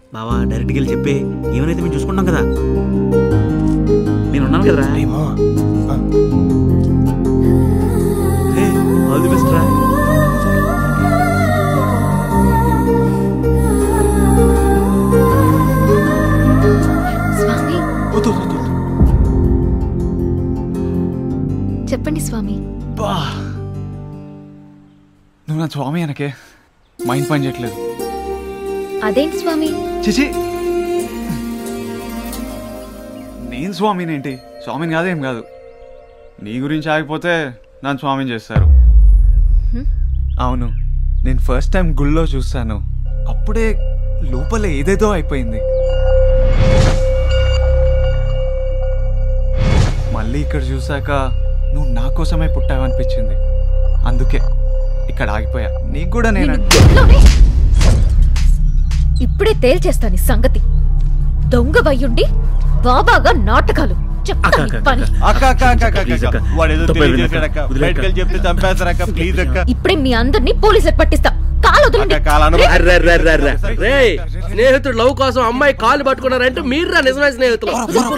బావా డైరెక్ట్కి వెళ్ళి చెప్పి ఏమైతే మేము చూసుకుంటాం కదా నేను ఉన్నాను కదరా ఆల్ ది బెస్ట్ రా స్వామి చెప్పండి స్వామి బా నువ్వు నా స్వామి అనకే మైండ్ పని చేయట్లేదు అదేంటి స్వామి చిచి నేను స్వామినేంటి స్వామిని కాదేం కాదు నీ గురించి ఆగిపోతే నన్ను స్వామిని చేస్తారు అవును నేను ఫస్ట్ టైం గుళ్ళో చూస్తాను అప్పుడే లోపల ఏదేదో అయిపోయింది మళ్ళీ ఇక్కడ చూసాక నువ్వు నా కోసమే పుట్టావనిపించింది అందుకే ఇక్కడ ఆగిపోయా నీకు కూడా నేను గుడిలోనే ఇప్పుడే తేల్చేస్తాను ఈ సంగతి దొంగ వయ్యుండి బాబాగా నాటకాలు చెప్తాను ఈ పని అక్క అక్క అక్క అక్క, అక్క అక్క వాడేదో తెలియజేశాడక్క బయటకు వెళ్ళి చెప్తే చంపేస్తారక్క ప్లీజ్ అక్క ఇప్పుడే మీ అందరినీ పోలీసులకు పట్టిస్తా కాలు వదలండి అక్క కాలాను రే స్నేహితుడు లవ్ కోసం అమ్మాయి కాలు పట్టుకున్నారంటే మీర్రా నిజమైన స్నేహితులు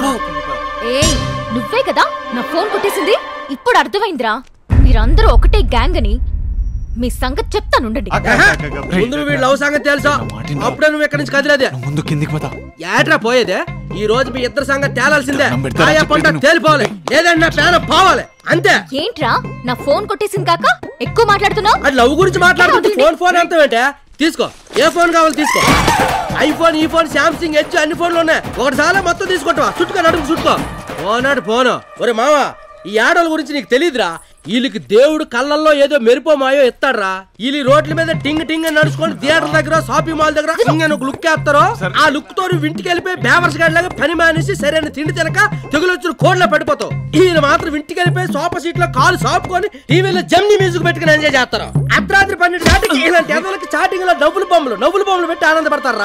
ఏయ్ నువ్వే కదా నా ఫోన్ కొట్టేసింది ఇప్పుడు అర్థమైందిరా మీరందరూ ఒకటే గ్యాంగ్ అని మీ సంగతి చెప్తానుండండి ముందు వీడు లవ్ సంగతి తెలుసా అప్పుడే నువ్వు ఎక్కడి నుంచి కదిలేదే ముందు కిందికి పోతా ఏట్రా పోయేదే ఈ రోజు మీ ఇద్దరు సంగతి తేలాల్సిందే దండం పెడతారా ఆయా పంట చెప్పేది తేలిపోవాలి లేదంటే నా పేద పోవాలి అంతే ఏంట్రా నా ఫోన్ కొట్టేసింది కాక ఎక్కువ మాట్లాడుతున్నావు అది లవ్ గురించి మాట్లాడుతుంటే ఫోన్ ఫోన్ ఎంత ఏంటే తీసుకో ఏ ఫోన్ కావాలి తీసుకో ఐఫోన్ ఈ ఫోన్ శాంసంగ్ హెచ్ అన్ని ఫోన్లు ఉన్నాయి ఒకటి చాలా మొత్తం తీసుకుంటావా చుట్టుకో నడుము చుట్టుకో పోనాడు పోను ఒరే మావా ఈ ఆడోళ్ళ గురించి నీకు తెలియదురా వీళ్ళకి దేవుడు కళ్ళల్లో ఏదో మెరుపో మాయో ఎత్తాడ్రా వీళ్ళు ఈ రోడ్ల మీద టింగ్ టింగ్ అని నడుచుకొని థియేటర్ దగ్గర షాపింగ్ మాల్ దగ్గర టింగ్ అని ఒక లుక్ వేస్తారో ఆ లుక్ తో నువ్వు ఇంటికి వెళ్ళిపోయి బేవర్స్ లాగా పని మానేసి సరైన తిండి తినక తెగులు వచ్చిన కోడ్లో పడిపోతావు ఈయన మాత్రం ఇంటికి వెళ్ళిపోయి సోఫా సీట్ లో కాలు సాపుకొని టీవీలో జమ్ని మ్యూజిక్ పెట్టుకుని ఎంజాయ్ చేస్తారు అర్ధరాత్రి పన్నెండు గంటలకి ఇలాంటి ఎదలకి చాటింగ్ లో డబ్బులు బొమ్మలు డబ్బులు బొమ్మలు పెట్టి ఆనందపడతారా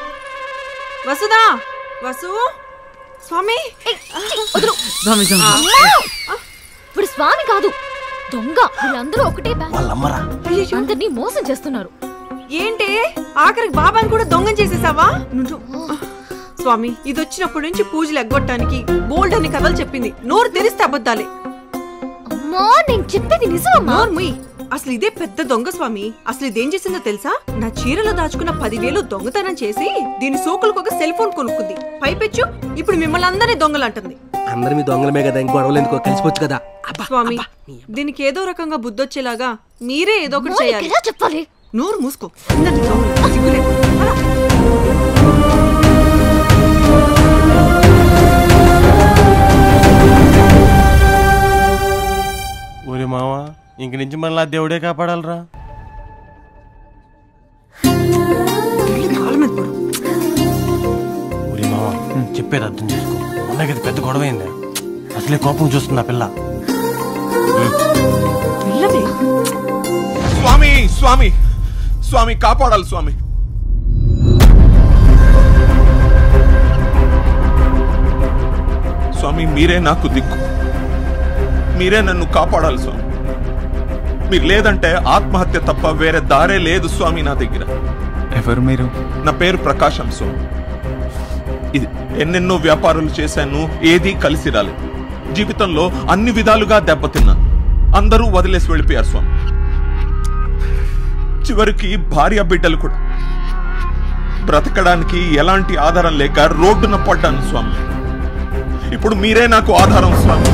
వసుదా వసు స్వామి అమ్మా! ఇప్పుడు స్వామి కాదు దొంగ వీళ్ళందరూ ఒకటే బ్యాంగ్ అందరినీ మోసం చేస్తున్నారు ఏంటి ఆఖరికి బాబాని కూడా దొంగం చేసేసావా నుంచో. స్వామి ఇది వచ్చినప్పటి నుంచి పూజలు ఎగ్గొట్టడానికి బోల్డ్ అని కథలు చెప్పింది నోరు తెరిస్తే అబద్ధాలే అమ్మా నేను చెప్పేది నిజమమ్మా నోరు ముయ్ అసలు ఇదే పెద్ద దొంగ స్వామి అసలు ఇదేం చేసిందో తెలుసా నా చీరలో దాచుకున్న పదివేలు దొంగతనం చేసి దీని సోకులకు ఒక సెల్ ఫోన్ కొనుక్కుంది పైపెచ్చు ఇప్పుడు మిమ్మల్ని అందరినీ దొంగలు అంటుంది అందరి మీ దొంగలమే కదా ఇంకో గొడవలు ఎందుకో కలిసిపోవచ్చు కదా స్వామి దీనికి ఏదో రకంగా బుద్ధొచ్చేలాగా మీరే ఏదో ఒకటి అమ్మా, నీకు చేయాలి ఎలా చెప్పాలి నోరు మూసుకో అందరినీ దొంగలు. సిగ్గులేదు. పద. ఊరి మామ ఇంక నుంచి మళ్ళీ ఆ దేవుడే కాపాడాలరా కాళ్ళ మీద పడు. ఊరి మామ చెప్పేది అర్థం చేసుకో మొన్న కదా పెద్ద గొడవ అయింది అసలే కోపం చూస్తుంది ఆ పిల్ల పిల్లవే స్వామి స్వామి స్వామి కాపాడాలి స్వామి స్వామి మీరే నాకు దిక్కు మీరే నన్ను కాపాడాలి స్వామి మీరు లేదంటే ఆత్మహత్య తప్ప వేరే దారే లేదు స్వామి నా దగ్గర ఎవరు మీరు నా పేరు ప్రకాశం స్వామి ఇది ఎన్నెన్నో వ్యాపారాలు చేశాను ఏదీ కలిసి రాలేదు జీవితంలో అన్ని విధాలుగా దెబ్బతిన్నాను అందరూ వదిలేసి వెళ్ళిపోయారు స్వామి చివరికి భార్య బిడ్డలు కూడా బ్రతకడానికి ఎలాంటి ఆధారం లేక రోడ్డున పడ్డాను స్వామి ఇప్పుడు మీరే నాకు ఆధారం స్వామి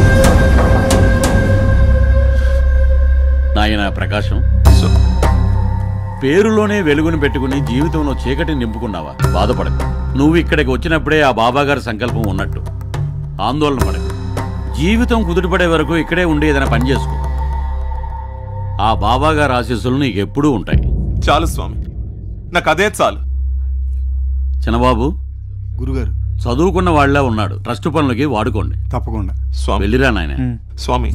నాయన ప్రకాశం పేరులోనే వెలుగును పెట్టుకుని జీవితంలో చీకటిని నింపుకున్నావా బాధపడకు నువ్వు ఇక్కడికి వచ్చినప్పుడే ఆ బాబాగారి సంకల్పం ఉన్నట్టు ఆందోళన పడకు జీవితం కుదుటపడే వరకు ఇక్కడే ఉండి ఏదైనా పని చేసుకో ఆ బాబాగారి ఆశీస్సులు నీకు ఎప్పుడూ ఉంటాయి చాలు స్వామి నాకు అదే చాలు చిన్నబాబు గురుగారు చదువుకున్న వాళ్ళే ఉన్నాడు ట్రస్ట్ పనులకి వాడుకోండి తప్పకుండా స్వామి వెళ్ళిరా నాయన స్వామి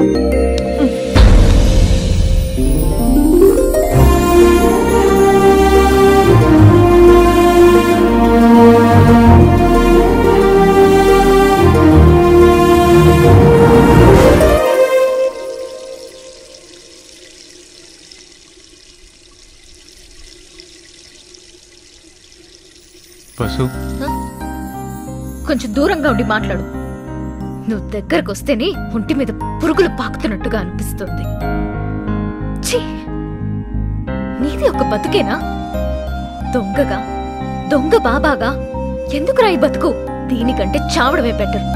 ఆ వసు కొంచెం దూరంగా ఉండి మాట్లాడు నువ్వు దగ్గరకు వస్తేనే ఒంటి మీద పురుగులు పాకుతున్నట్టుగా అనిపిస్తుంది ఛీ! నీది ఒక బతుకేనా దొంగగా దొంగ బాబాగా ఎందుకురా ఈ బతుకు దీనికంటే చావడమే బెటర్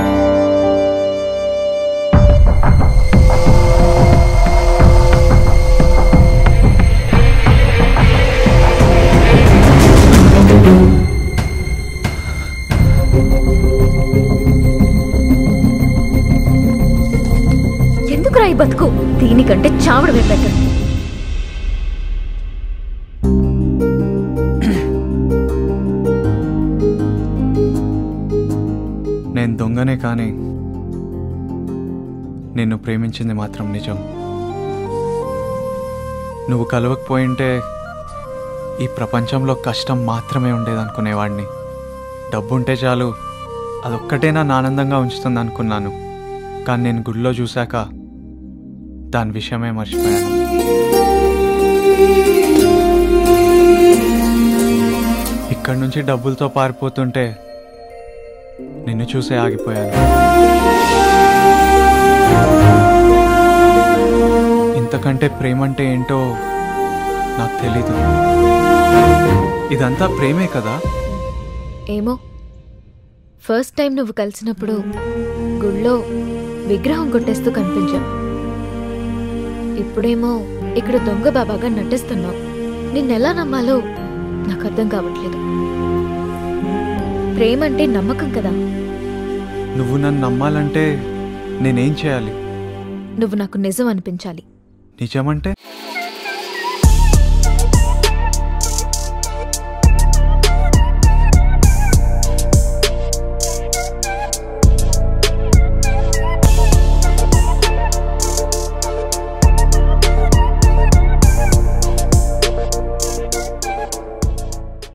ఎందుకురా ఈ బతుకు దీనికంటే చావడమే బెటర్ నేను దొంగనే కానీ నిన్ను ప్రేమించింది మాత్రం నిజం నువ్వు కలవకపోయింటే ఈ ప్రపంచంలో కష్టం మాత్రమే ఉండేదనుకునేవాడిని డబ్బుంటే చాలు అదొక్కటే నన్ను ఆనందంగా ఉంచుతుంది అనుకున్నాను కానీ నేను గుడిలో చూశాక దాని విషయమే మర్చిపోయాను ఇక్కడి నుంచి డబ్బులతో పారిపోతుంటే నిన్ను చూసే ఆగిపోయాను ఇంతకంటే ప్రేమంటే ఏంటో నాకు తెలీదు ఇదంతా ప్రేమే కదా ఏమో ఫస్ట్ టైం నువ్వు కలిసినప్పుడు గుళ్ళో విగ్రహం కొట్టేస్తూ కనిపించావు ఇప్పుడేమో ఇక్కడ దొంగ బాబాగా నటిస్తున్నావు నిన్నెలా నమ్మాలో నాకు అర్థం కావట్లేదు ప్రేమంటే నమ్మకం కదా నువ్వు నన్ను నమ్మాలంటే నేనేం చేయాలి నువ్వు నాకు నిజం అనిపించాలి నిజమంటే